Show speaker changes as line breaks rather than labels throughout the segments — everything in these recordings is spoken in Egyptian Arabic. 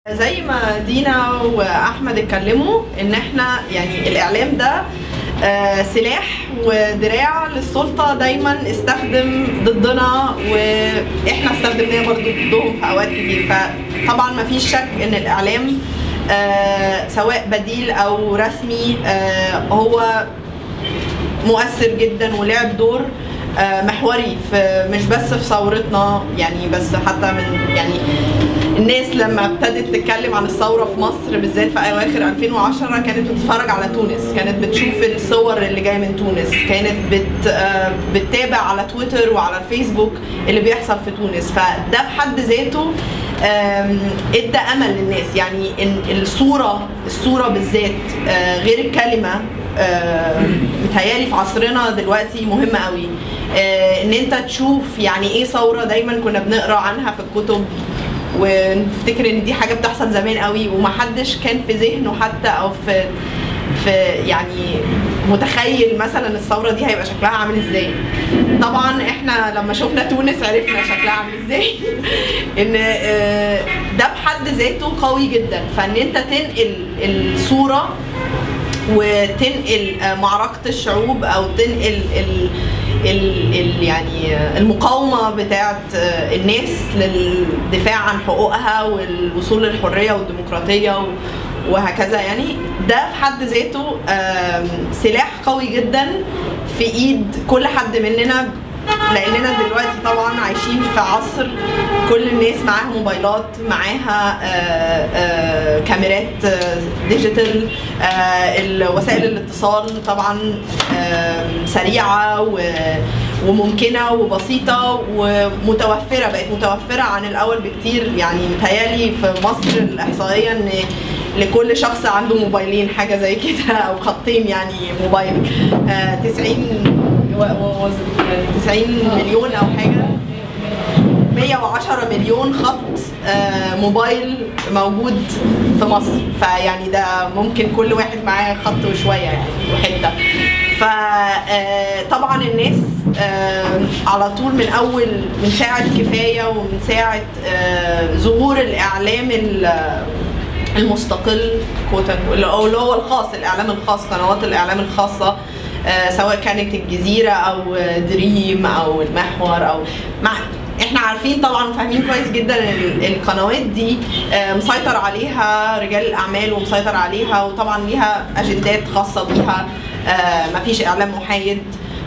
زي ما دينا واحمد اتكلموا ان احنا يعني الاعلام ده آه، سلاح ودراع للسلطه دايما استخدم ضدنا واحنا استخدمناه برضو ضدهم في اوقات كتير فطبعا ما فيش شك ان الاعلام آه، سواء بديل او رسمي آه، هو مؤثر جدا ولعب دور آه، محوري في مش بس في ثورتنا يعني بس حتى من يعني الناس لما ابتدت تتكلم عن الثوره في مصر بالذات في اواخر 2010 كانت بتتفرج على تونس كانت بتشوف الصور اللي جايه من تونس كانت بت آه، بتتابع على تويتر وعلى الفيسبوك اللي بيحصل في تونس فده في حد ذاته آم، ادى امل للناس يعني ان الصوره الصوره بالذات آه، غير الكلمه آه، متهيالي في عصرنا دلوقتي مهمه قوي آه، ان انت تشوف يعني ايه ثوره دايما كنا بنقرا عنها في الكتب ونفتكر ان دي حاجه بتحصل زمان قوي ومحدش كان في ذهنه حتى او في في يعني متخيل مثلا الثوره دي هيبقى شكلها عامل ازاي طبعا احنا لما شفنا تونس عرفنا شكلها عامل ازاي ان آه، ده بحد ذاته قوي جدا فان انت تنقل الصوره وتنقل آه، معركة الشعوب أو تنقل ال ال ال يعني آه، المقاومة بتاعت آه، الناس للدفاع عن حقوقها والوصول للحرية والديمقراطية و- وهكذا يعني ده في حد ذاته آم، سلاح قوي جدا في ايد كل حد مننا لاننا دلوقتي طبعا عايشين في عصر كل الناس معاها موبايلات معاها آه، آه، كاميرات آه، ديجيتال آه، ال- وسائل الاتصال طبعا آه، سريعه و وممكنه وبسيطه ومتوفره بقت متوفره عن الاول بكتير يعني متهيالي في مصر الاحصائيه ان لكل شخص عنده موبايلين حاجه زي كده او خطين يعني موبايل آه 90 و- و- يعني 90 مليون او حاجه 110 مليون خط آه، موبايل موجود في مصر فيعني ده ممكن كل واحد معاه خط وشويه يعني وحته فطبعا الناس آه، على طول من اول من ساعه كفايه ومن ساعه آه، ظهور الاعلام ال- المستقل كوتا اللي هو اللي هو الخاص الاعلام الخاص قنوات الاعلام الخاصه آه، سواء كانت الجزيره او دريم او المحور او مع احنا عارفين طبعا فاهمين كويس جدا ال- القنوات دي آه، مسيطر عليها رجال الاعمال ومسيطر عليها وطبعا ليها اجندات خاصه بيها آه، مفيش اعلام محايد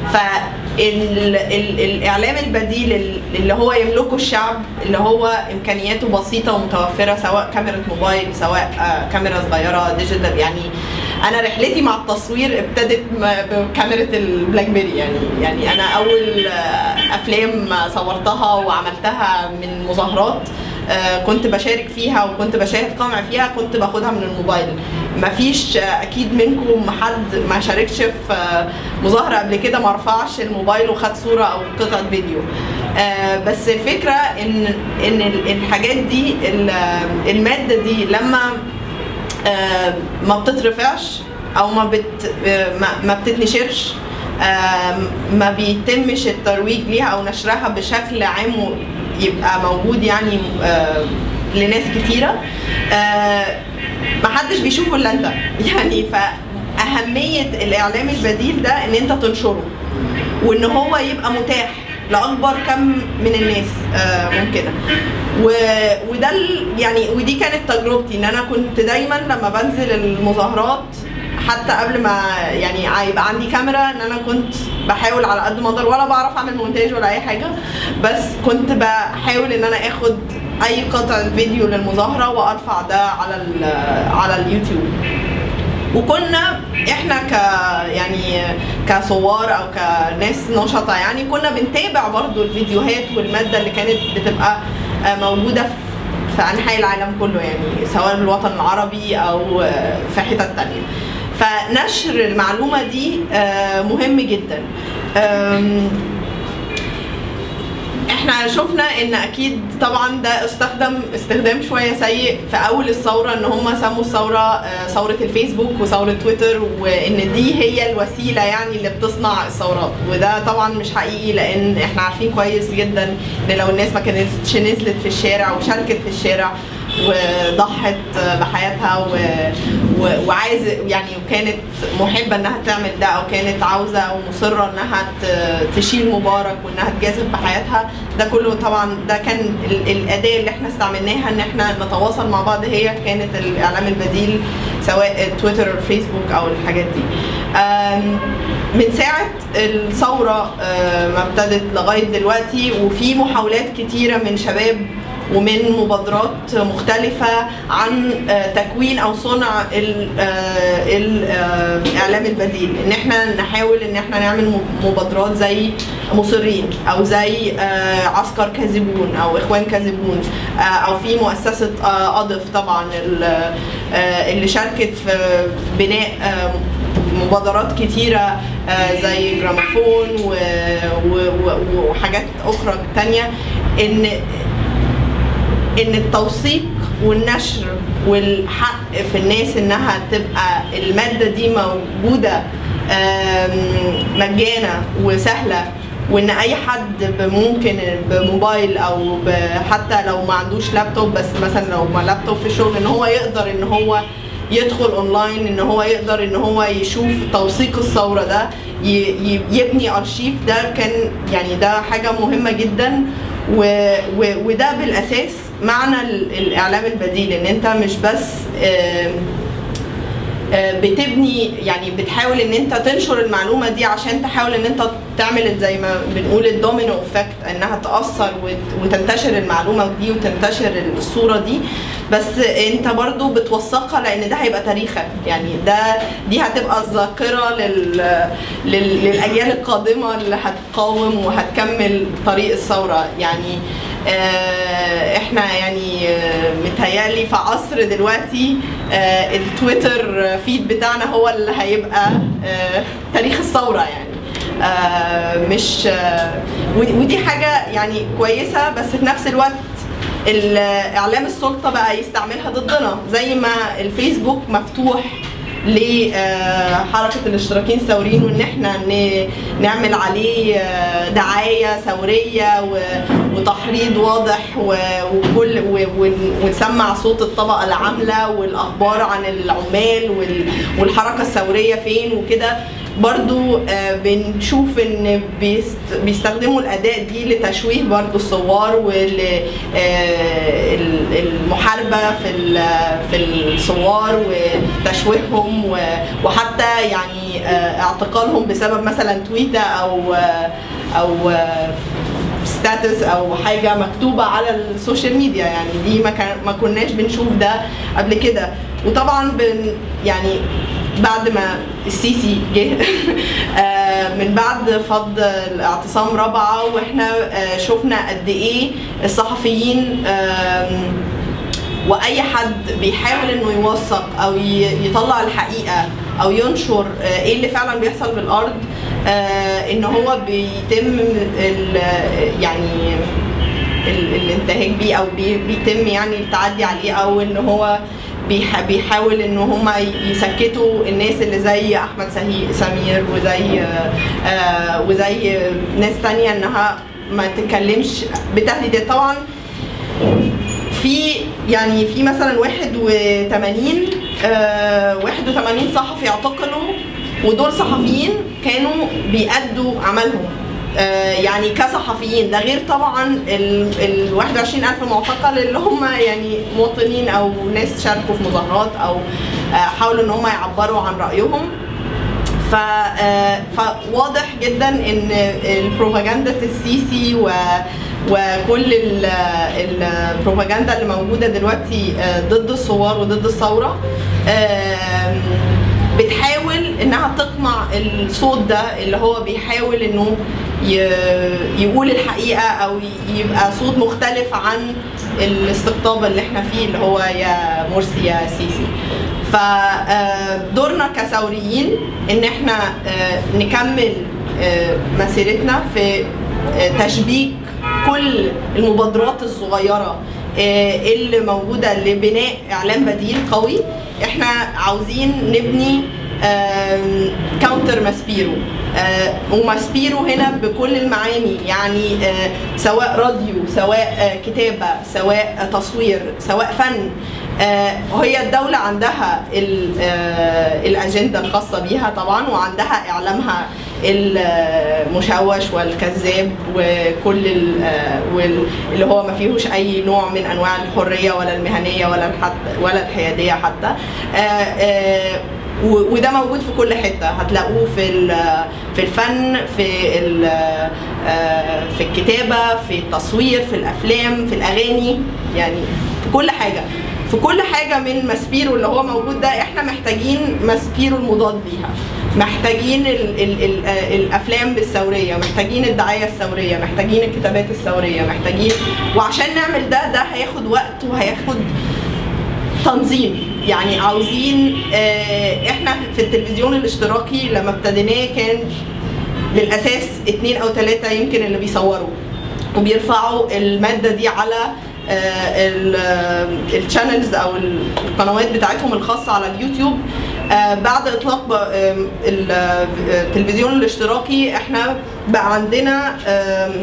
فالاعلام البديل ال- اللي هو يملكه الشعب اللي هو امكانياته بسيطه ومتوفره سواء كاميرا موبايل سواء آه، كاميرا صغيره ديجيتال يعني انا رحلتي مع التصوير ابتدت م- بكاميرا البلاك بيري يعني يعني انا اول آه، افلام صورتها وعملتها من مظاهرات آه، كنت بشارك فيها وكنت بشاهد قمع فيها كنت باخدها من الموبايل مفيش آه، اكيد منكم حد ما شاركش في آه، مظاهره قبل كده ما رفعش الموبايل وخد صوره او قطعه فيديو آه، بس الفكره ان ان ال- الحاجات دي ال- الماده دي لما آه، ما بتترفعش او ما بت آه، ما, ما بتتنشرش آه، ما بيتمش الترويج ليها او نشرها بشكل عام و- يبقى موجود يعني آه، لناس كتيره آه، ما حدش بيشوفه الا انت يعني فاهميه الاعلام البديل ده ان انت تنشره وان هو يبقى متاح لاكبر كم من الناس آه، ممكنه و... وده ال... يعني ودي كانت تجربتي ان انا كنت دايما لما بنزل المظاهرات حتى قبل ما يعني يبقى عندي كاميرا ان انا كنت بحاول على قد ما اقدر ولا بعرف اعمل مونتاج ولا اي حاجه بس كنت بحاول ان انا اخد اي قطعه فيديو للمظاهره وارفع ده على ال... على اليوتيوب وكنا احنا ك يعني كصوار او كناس نشطه يعني كنا بنتابع برضو الفيديوهات والماده اللي كانت بتبقى آه، موجوده في في انحاء العالم كله يعني سواء الوطن العربي او آه، في حتت تانية فنشر المعلومه دي آه، مهم جدا آم، احنا شفنا ان اكيد طبعا ده استخدم استخدام شويه سيء في اول الثوره ان هم سموا الثوره آه، ثوره الفيسبوك وثوره تويتر وان دي هي الوسيله يعني اللي بتصنع الثورات وده طبعا مش حقيقي لان احنا عارفين كويس جدا ان لو الناس ما كانتش نزلت في الشارع وشاركت في الشارع وضحت بحياتها و... و... وعايز يعني وكانت محبه انها تعمل ده او كانت عاوزه ومصره انها ت... تشيل مبارك وانها تجازف بحياتها ده كله طبعا ده كان ال... الاداه اللي احنا استعملناها ان احنا نتواصل مع بعض هي كانت الاعلام البديل سواء تويتر او فيسبوك او الحاجات دي أم... من ساعة الثورة ما ابتدت لغاية دلوقتي وفي محاولات كتيرة من شباب ومن مبادرات مختلفة عن تكوين أو صنع الإعلام البديل إن إحنا نحاول إن إحنا نعمل مبادرات زي مصرين أو زي عسكر كاذبون أو إخوان كاذبون أو في مؤسسة أضف طبعا اللي شاركت في بناء مبادرات كتيرة زي جراموفون وحاجات أخرى تانية إن إن التوثيق والنشر والحق في الناس إنها تبقى المادة دي موجودة مجانا وسهلة وان اي حد ممكن بموبايل او حتى لو ما عندوش لابتوب بس مثلا لو ما لابتوب في الشغل ان هو يقدر ان هو يدخل اونلاين ان هو يقدر ان هو يشوف توثيق الثوره ده يبني ارشيف ده كان يعني ده حاجه مهمه جدا و و وده بالاساس معنى الاعلام البديل ان انت مش بس بتبني يعني بتحاول ان انت تنشر المعلومه دي عشان تحاول ان انت تعمل زي ما بنقول الدومينو افكت انها تاثر وتنتشر المعلومه دي وتنتشر الصوره دي بس انت برضو بتوثقها لان ده هيبقى تاريخك يعني ده دي هتبقى الذاكره لل... لل... للاجيال القادمه اللي هتقاوم وهتكمل طريق الثوره يعني احنا يعني متهيألي في عصر دلوقتي التويتر فيد بتاعنا هو اللي هيبقى تاريخ الثورة يعني مش ودي حاجة يعني كويسة بس في نفس الوقت الاعلام السلطه بقى يستعملها ضدنا زي ما الفيسبوك مفتوح لحركه الاشتراكيين الثوريين وان احنا نعمل عليه دعايه ثوريه وتحريض واضح وكل ونسمع صوت الطبقه العامله والاخبار عن العمال والحركه الثوريه فين وكده برضو بنشوف ان بيستخدموا الاداء دي لتشويه برضو الثوار والمحاربه في في الثوار وتشويههم وحتى يعني اعتقالهم بسبب مثلا تويته او او ستاتس او حاجه مكتوبه على السوشيال ميديا يعني دي ما, كان ما كناش بنشوف ده قبل كده وطبعا بن يعني بعد ما السيسي جه من بعد فض الاعتصام رابعه واحنا شفنا قد ايه الصحفيين واي حد بيحاول انه يوثق او يطلع الحقيقه او ينشر ايه اللي فعلا بيحصل في الارض ان هو بيتم يعني الانتهاك بيه او بيتم يعني التعدي عليه او ان هو بيحاول ان هم يسكتوا الناس اللي زي احمد سمير وزي آه وزي ناس تانية انها ما تتكلمش بتهديدات طبعا في يعني في مثلا 81 آه 81 صحفي اعتقلوا ودول صحفيين كانوا بيأدوا عملهم آه يعني كصحفيين ده غير طبعا ال 21000 معتقل اللي هم يعني مواطنين او ناس شاركوا في مظاهرات او آه حاولوا ان هم يعبروا عن رايهم ف فواضح جدا ان البروباجندا السيسي و وكل البروباجندا اللي موجوده دلوقتي ضد الثوار وضد الثوره بتحاول انها تقمع الصوت ده اللي هو بيحاول انه يقول الحقيقه او يبقى صوت مختلف عن الاستقطاب اللي احنا فيه اللي هو يا مرسي يا سيسي فدورنا كثوريين ان احنا نكمل مسيرتنا في تشبيك كل المبادرات الصغيره اللي موجوده لبناء اعلام بديل قوي احنا عاوزين نبني كاونتر ماسبيرو آه، وماسبيرو هنا بكل المعاني يعني آه، سواء راديو سواء آه، كتابه سواء آه، تصوير سواء فن آه، هي الدولة عندها ال- آه، الأجندة الخاصة بيها طبعا وعندها إعلامها المشوش والكذاب وكل ال- آه، وال- اللي هو ما فيهوش أي نوع من أنواع الحرية ولا المهنية ولا الحد ولا الحيادية حتى آه، آه، و- وده موجود في كل حته هتلاقوه في ال- في الفن في ال- آه، في الكتابه في التصوير في الافلام في الاغاني يعني في كل حاجه في كل حاجه من ماسبيرو اللي هو موجود ده احنا محتاجين ماسبيرو المضاد ليها محتاجين ال ال ال آه، الافلام الثوريه محتاجين الدعايه الثوريه محتاجين الكتابات الثوريه محتاجين وعشان نعمل ده ده هياخد وقت وهياخد تنظيم يعني عاوزين آه، احنا في التلفزيون الاشتراكي لما ابتديناه كان للاساس اتنين او تلاته يمكن اللي بيصوروا وبيرفعوا الماده دي على الشانلز او القنوات بتاعتهم الخاصه على اليوتيوب آه، بعد اطلاق ب- آم، ال- آه، التلفزيون الاشتراكي احنا بقى عندنا آم،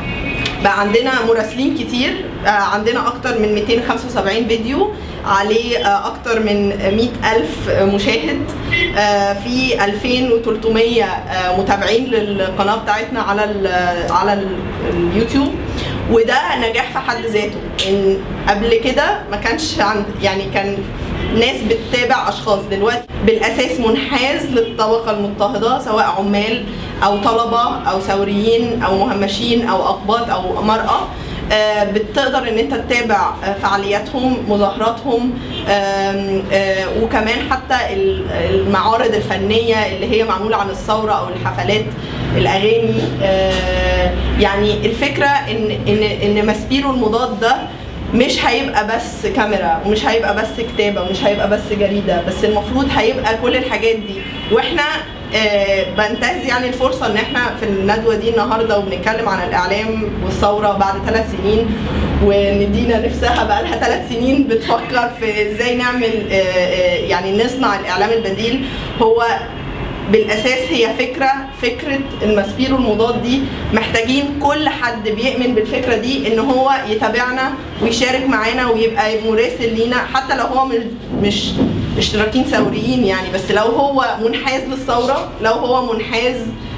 بقى عندنا مراسلين كتير آه، عندنا اكتر من 275 فيديو عليه آه، اكتر من 100 الف مشاهد آه، في 2300 آه، متابعين للقناه بتاعتنا على ال على ال اليوتيوب وده نجاح في حد ذاته ان قبل كده ما كانش عند يعني كان ناس بتتابع اشخاص دلوقتي بالاساس منحاز للطبقه المضطهده سواء عمال او طلبه او ثوريين او مهمشين او اقباط او مراه آه، بتقدر ان انت تتابع آه، فعالياتهم مظاهراتهم آم، آه، وكمان حتى ال- المعارض الفنيه اللي هي معموله عن الثوره او الحفلات الاغاني آه، يعني الفكره ان ان ان ماسبيرو المضاد ده مش هيبقى بس كاميرا ومش هيبقى بس كتابه ومش هيبقى بس جريده بس المفروض هيبقى كل الحاجات دي واحنا آه، بنتهز يعني الفرصه ان احنا في الندوه دي النهارده وبنتكلم عن الاعلام والثوره بعد ثلاث سنين وان دينا نفسها بقى لها ثلاث سنين بتفكر في ازاي نعمل آه، آه، يعني نصنع الاعلام البديل هو بالاساس هي فكره فكره المسبيرو المضاد دي محتاجين كل حد بيؤمن بالفكره دي ان هو يتابعنا ويشارك معانا ويبقى مراسل لينا حتى لو هو مش مش اشتراكين ثوريين يعني بس لو هو منحاز للثوره لو هو منحاز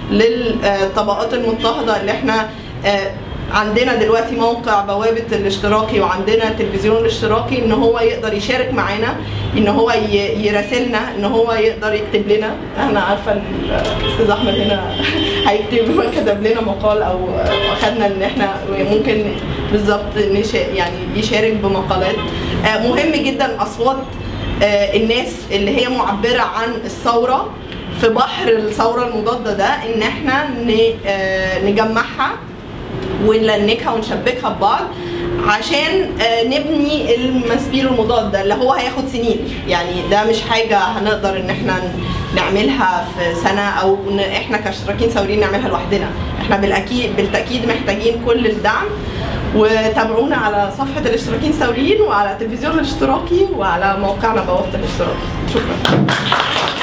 للطبقات المضطهده اللي احنا آه، عندنا دلوقتي موقع بوابه الاشتراكي وعندنا التلفزيون الاشتراكي ان هو يقدر يشارك معانا ان هو ي- يراسلنا ان هو يقدر يكتب لنا انا عارفه ال- الاستاذ احمد هنا هيكتب كتب لنا مقال او اخذنا ان احنا ممكن بالظبط نشا- يعني يشارك بمقالات آه، مهم جدا اصوات آه، الناس اللي هي معبره عن الثوره في بحر الثوره المضاده ده ان احنا ن- آه، نجمعها ونلنكها ونشبكها ببعض عشان آه، نبني المسبير المضاد ده اللي هو هياخد سنين يعني ده مش حاجه هنقدر ان احنا نعملها في سنه او ان احنا كاشتراكين ثوريين نعملها لوحدنا احنا بالاكيد بالتاكيد محتاجين كل الدعم وتابعونا على صفحه الاشتراكيين الثوريين وعلى التلفزيون الاشتراكي وعلى موقعنا بوابه الاشتراكي شكرا